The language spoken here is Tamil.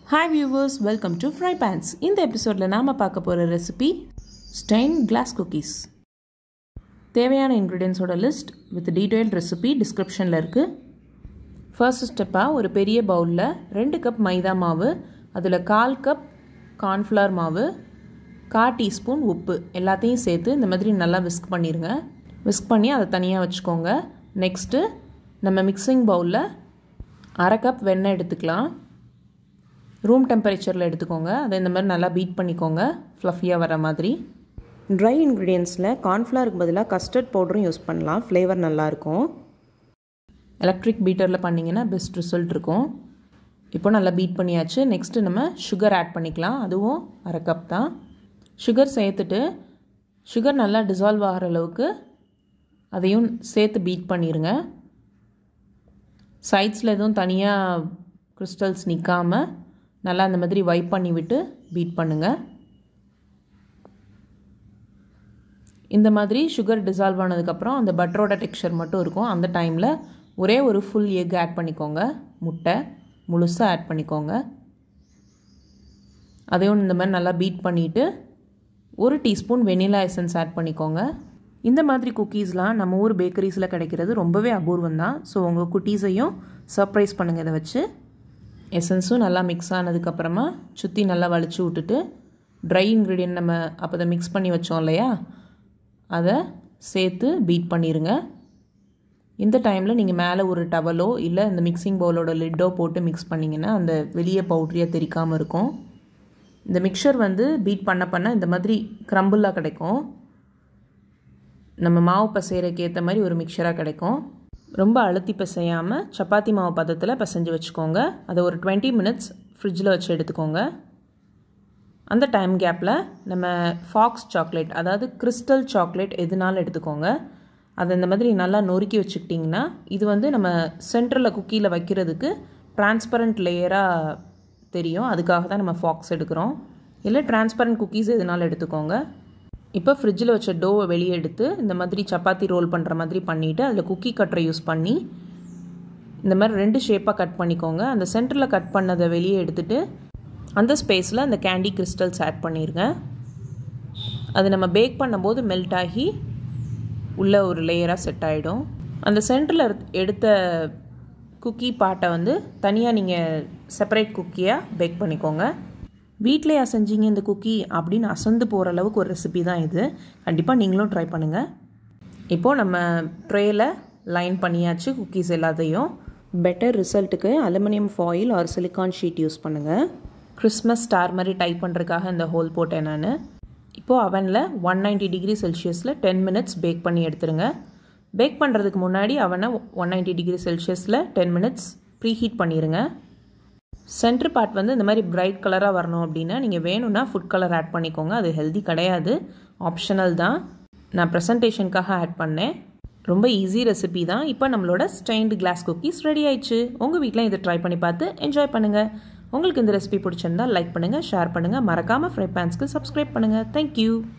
hi viewers welcome to fry pans இந்த எபிசோடில் நாம் பார்க்க போகிற ரெசிபி ஸ்டெயின் கிளாஸ் குக்கீஸ் தேவையான இன்க்ரீடியன்ஸோட லிஸ்ட் வித் டீட்டெயில்ட் ரெசிபி டிஸ்கிரிப்ஷனில் இருக்குது ஃபர்ஸ்ட் ஸ்டெப்பாக ஒரு பெரிய பவுலில் ரெண்டு கப் மைதா மாவு அதில் கால் கப் கார்ன்ஃப்ளவர் மாவு கால் டீஸ்பூன் உப்பு எல்லாத்தையும் சேர்த்து இந்த மாதிரி நல்லா விஸ்க் பண்ணிடுங்க விஸ்க் பண்ணி அதை தனியாக வச்சுக்கோங்க நெக்ஸ்ட்டு நம்ம மிக்சிங் பவுலில் அரை கப் வெண்ணெய் எடுத்துக்கலாம் ரூம் டெம்பரேச்சரில் எடுத்துக்கோங்க அதை இந்த மாதிரி நல்லா பீட் பண்ணிக்கோங்க ஃப்ளஃபியாக வர மாதிரி ட்ரை இன்க்ரீடியன்ஸில் கார்ன்ஃப்ளவருக்கு பதிலாக கஸ்டர்ட் பவுடரும் யூஸ் பண்ணலாம் ஃப்ளேவர் நல்லாயிருக்கும் எலக்ட்ரிக் பீட்டரில் பண்ணிங்கன்னா பெஸ்ட் ரிசல்ட் இருக்கும் இப்போ நல்லா பீட் பண்ணியாச்சு நெக்ஸ்ட்டு நம்ம சுகர் ஆட் பண்ணிக்கலாம் அதுவும் அரை கப் தான் சுகர் சேர்த்துட்டு சுகர் நல்லா டிசால்வ் ஆகிற அளவுக்கு அதையும் சேர்த்து பீட் பண்ணிடுங்க சைட்ஸில் எதுவும் தனியாக கிறிஸ்டல்ஸ் நிற்காமல் நல்லா அந்த மாதிரி வைப் பண்ணி விட்டு பீட் பண்ணுங்கள் இந்த மாதிரி சுகர் டிசால்வ் ஆனதுக்கப்புறம் அந்த பட்டரோட டெக்ஸ்சர் மட்டும் இருக்கும் அந்த டைமில் ஒரே ஒரு ஃபுல் எக் ஆட் பண்ணிக்கோங்க முட்டை முழுசாக ஆட் பண்ணிக்கோங்க அதையும் இந்த மாதிரி நல்லா பீட் பண்ணிவிட்டு ஒரு டீஸ்பூன் வெனிலா எசன்ஸ் ஆட் பண்ணிக்கோங்க இந்த மாதிரி குக்கீஸ்லாம் நம்ம ஊர் பேக்கரிஸில் கிடைக்கிறது ரொம்பவே அபூர்வம் தான் ஸோ உங்கள் குட்டீஸையும் சர்ப்ரைஸ் பண்ணுங்கள் இதை வச்சு எசன்ஸும் நல்லா மிக்ஸ் ஆனதுக்கப்புறமா சுற்றி நல்லா வலிச்சு விட்டுட்டு ட்ரை இன்க்ரீடியன்ட் நம்ம அப்போ அதை மிக்ஸ் பண்ணி வச்சோம் இல்லையா அதை சேர்த்து பீட் பண்ணிடுங்க இந்த டைமில் நீங்கள் மேலே ஒரு டவலோ இல்லை இந்த மிக்சிங் பவுலோட லிட்டோ போட்டு மிக்ஸ் பண்ணிங்கன்னா அந்த வெளியே பவுட்ரியாக தெரிக்காமல் இருக்கும் இந்த மிக்சர் வந்து பீட் பண்ண பண்ண இந்த மாதிரி க்ரம்பிளாக கிடைக்கும் நம்ம மாவு பசைகிறக்கு ஏற்ற மாதிரி ஒரு மிக்சராக கிடைக்கும் ரொம்ப அழுத்தி பிசையாமல் சப்பாத்தி மாவு பதத்தில் பிசைஞ்சு வச்சுக்கோங்க அதை ஒரு டுவெண்ட்டி மினிட்ஸ் ஃப்ரிட்ஜில் வச்சு எடுத்துக்கோங்க அந்த டைம் கேப்பில் நம்ம ஃபாக்ஸ் சாக்லேட் அதாவது கிறிஸ்டல் சாக்லேட் எதுனாலும் எடுத்துக்கோங்க அதை இந்த மாதிரி நல்லா நொறுக்கி வச்சுக்கிட்டிங்கன்னா இது வந்து நம்ம சென்டரில் குக்கியில் வைக்கிறதுக்கு டிரான்ஸ்பரண்ட் லேயராக தெரியும் அதுக்காக தான் நம்ம ஃபாக்ஸ் எடுக்கிறோம் இல்லை டிரான்ஸ்பரண்ட் குக்கீஸ் எதுனாலும் எடுத்துக்கோங்க இப்போ ஃப்ரிட்ஜில் வச்ச டோவை வெளியே எடுத்து இந்த மாதிரி சப்பாத்தி ரோல் பண்ணுற மாதிரி பண்ணிவிட்டு அதில் குக்கி கட்டரை யூஸ் பண்ணி இந்த மாதிரி ரெண்டு ஷேப்பாக கட் பண்ணிக்கோங்க அந்த சென்டரில் கட் பண்ணதை வெளியே எடுத்துகிட்டு அந்த ஸ்பேஸில் அந்த கேண்டி கிறிஸ்டல்ஸ் ஆட் பண்ணிடுங்க அது நம்ம பேக் பண்ணும்போது மெல்ட் ஆகி உள்ள ஒரு லேயராக செட் ஆகிடும் அந்த சென்டரில் எடுத்த குக்கி பாட்டை வந்து தனியாக நீங்கள் செப்பரேட் குக்கியாக பேக் பண்ணிக்கோங்க வீட்டிலையா செஞ்சீங்க இந்த குக்கி அப்படின்னு அசந்து போகிற அளவுக்கு ஒரு ரெசிபி தான் இது கண்டிப்பாக நீங்களும் ட்ரை பண்ணுங்கள் இப்போது நம்ம ட்ரேயில் லைன் பண்ணியாச்சு குக்கீஸ் எல்லாத்தையும் பெட்டர் ரிசல்ட்டுக்கு aluminium foil or silicon sheet use பண்ணுங்கள் கிறிஸ்மஸ் ஸ்டார் மாதிரி டைப் பண்ணுறதுக்காக இந்த ஹோல் போட்டேன் நான் இப்போது அவனில் ஒன் நைன்ட்டி டிகிரி செல்சியஸில் டென் மினிட்ஸ் பேக் பண்ணி எடுத்துருங்க பேக் பண்ணுறதுக்கு முன்னாடி அவனை ஒன் நைன்ட்டி டிகிரி செல்சியஸில் டென் மினிட்ஸ் ப்ரீ ஹீட் பண்ணிடுங்க சென்ட்ரு பார்ட் வந்து இந்த மாதிரி பிரைட் கலராக வரணும் அப்படின்னா நீங்கள் வேணும்னா ஃபுட் கலர் ஆட் பண்ணிக்கோங்க அது ஹெல்தி கிடையாது ஆப்ஷனல் தான் நான் ப்ரெசன்டேஷனுக்காக ஆட் பண்ணேன் ரொம்ப ஈஸி ரெசிபி தான் இப்போ நம்மளோட ஸ்டெயின்டு கிளாஸ் குக்கீஸ் ரெடி ஆயிடுச்சு உங்கள் வீட்டில் இதை ட்ரை பண்ணி பார்த்து என்ஜாய் பண்ணுங்கள் உங்களுக்கு இந்த ரெசிபி பிடிச்சிருந்தா லைக் பண்ணுங்கள் ஷேர் பண்ணுங்கள் மறக்காமல் ஃப்ரை பேன்ஸ்க்கு சப்ஸ்கிரைப் பண்ணுங்கள் தேங்க்யூ